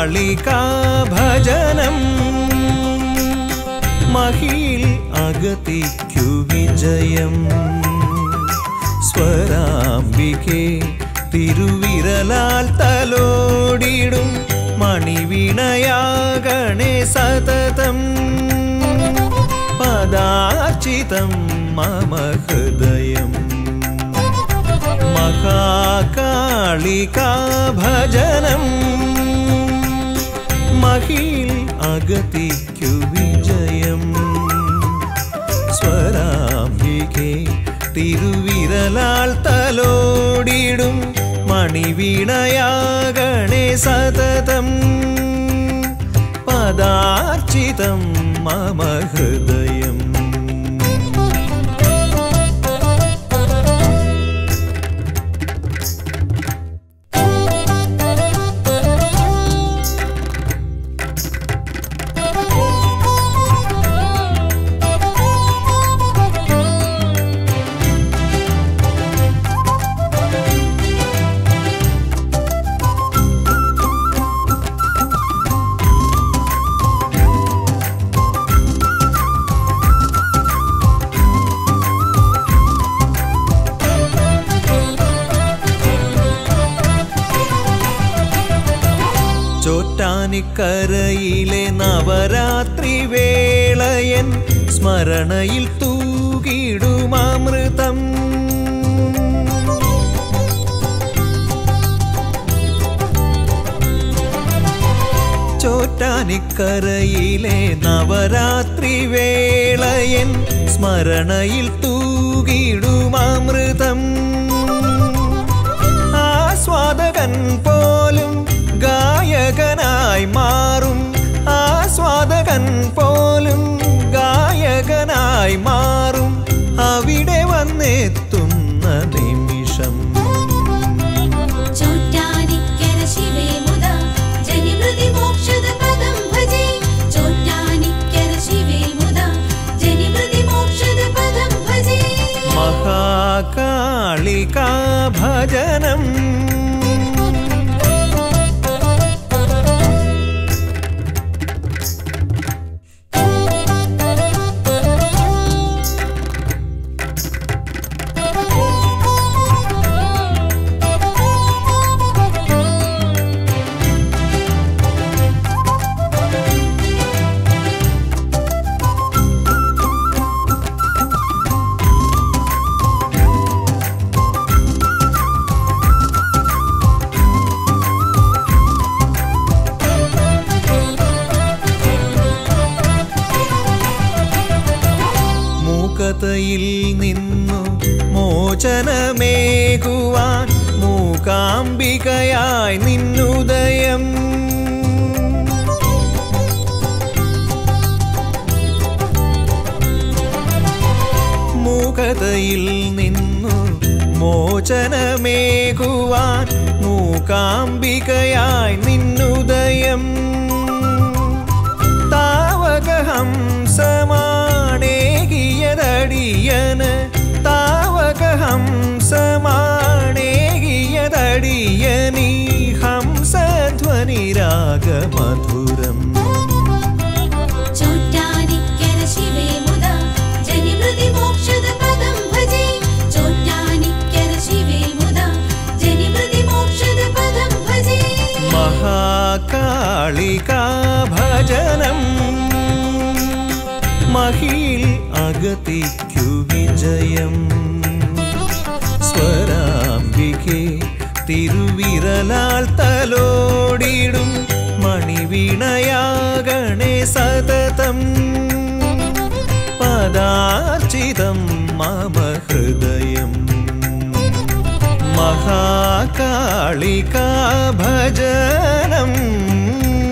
മഹാകാളികാ ഭജനം മഹിയിൽ അഗതിക്കു വിജയം സ്വരാംബികെ തിരുവിരലാൽ തലോടിടും മണിവിണയാകണേ സതതം പദാർച്ചിതം മമ ഹൃദയം മഹാകാളികാ ഭജനം മഹിൽ അഗതിക്കു വിജയം സ്വരാംബികെ തിരുവിരലാൽ തലോടിടും മണിവീണയാകണേ സതതം പദാർച്ചിതം മമ ഹൃദയം ചോറ്റാനിക്കരയിലെ നവരാത്രി വേളയൻ സ്മരണയിൽ തൂകിടുമൃതം ചോറ്റാനിക്കരയിലെ നവരാത്രി വേളയൻ സ്മരണയിൽ തൂകിടുമൃതം ആസ്വാദകൻ പോലും ഗായകനായി മാറും ആസ്വാദകൻ പോലും ഗായകനായി മാറും അവിടെ വന്നെത്തുന്ന നിമിഷം ചോറ്റാനിക്കര ശിവേ മുദ ജനിമൃതി മോക്ഷദ പദം ഭജേ ചോറ്റാനിക്കര ശിവേ മുദ ജനിമൃതി മോക്ഷദ പദം ഭജേ മഹാകാളികാ ഭജനം മൂകതയിൽ നിന്നു മോചനമേകുവാൻ മൂകാംബികയായി നിന്നുദയം മൂകതയിൽ നിന്നു മോചനമേകുവാൻ മൂകാംബികയായി നിന്നുദയം താവകഹംസമാണേകിയതടിയന് താവകഹംസമാണേകിയതടിയനീ ഹംസധ്വനിരാഗമധുരം ചോറ്റാനിക്കര ശിവേ മുദ ജനിമൃതി മോക്ഷദ പദം ഭജേ ചോറ്റാനിക്കര ശിവേ മുദ ജനിമൃതി മോക്ഷദ പദം ഭജേ മഹാകാളികാ ഭജനം മഹിൽ അഗതിക്കു വിജയം സ്വരാംബികെ തിരുവിരലാൽ തലോടിടും മണിവീണയാകണേ സതതം പദാർച്ചിതം മമ ഹൃദയം മഹാകാളികാ ഭജനം